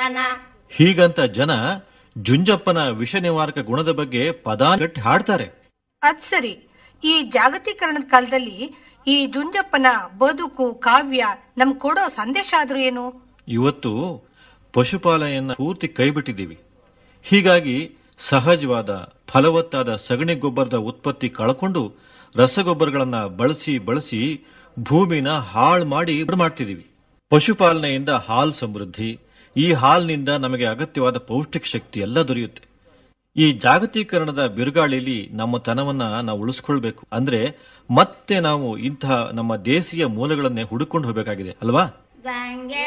ಜನ ಹೀಗಂತ ಜನ ಜುಂಜಪ್ಪನ ವಿಷ ನಿವಾರಕ ಗುಣದ ಬಗ್ಗೆ ಪದ ಗಟ್ಟಿ ಹಾಡ್ತಾರೆ ಅದ್ ಸರಿ ಈ ಜಾಗತೀಕರಣದ ಕಾಲದಲ್ಲಿ ಈ ಜುಂಜಪ್ಪನ ಬದುಕು ಕಾವ್ಯ ನಮ್ ಕೊಡೋ ಸಂದೇಶ ಆದ್ರೂ ಏನು ಇವತ್ತು ಪಶುಪಾಲನೆಯನ್ನ ಪೂರ್ತಿ ಕೈಬಿಟ್ಟಿದ್ದೀವಿ ಹೀಗಾಗಿ ಸಹಜವಾದ ಫಲವತ್ತಾದ ಸಗಣಿ ಗೊಬ್ಬರದ ಉತ್ಪತ್ತಿ ಕಳ್ಕೊಂಡು ರಸಗೊಬ್ಬರಗಳನ್ನ ಬಳಸಿ ಬಳಸಿ ಭೂಮಿನ ಹಾಳು ಮಾಡಿ ಬರಡು ಮಾಡ್ತಿದ್ದೀವಿ ಪಶುಪಾಲನೆಯಿಂದ ಹಾಲು ಸಮೃದ್ಧಿ ಈ ಹಾಲಿನಿಂದ ನಮಗೆ ಅಗತ್ಯವಾದ ಪೌಷ್ಟಿಕ ಶಕ್ತಿ ಎಲ್ಲ ದೊರೆಯುತ್ತೆ ಈ ಜಾಗತೀಕರಣದ ಬಿರುಗಾಳಿಲಿ ನಮ್ಮ ತನವನ್ನ ನಾವು ಉಳಿಸ್ಕೊಳ್ಬೇಕು ಅಂದ್ರೆ ಮತ್ತೆ ನಾವು ಇಂತಹ ನಮ್ಮ ದೇಶೀಯ ಮೂಲಗಳನ್ನೇ ಹುಡುಕೊಂಡು ಹೋಗಬೇಕಾಗಿದೆ ಅಲ್ವಾ ಗಂಗೆ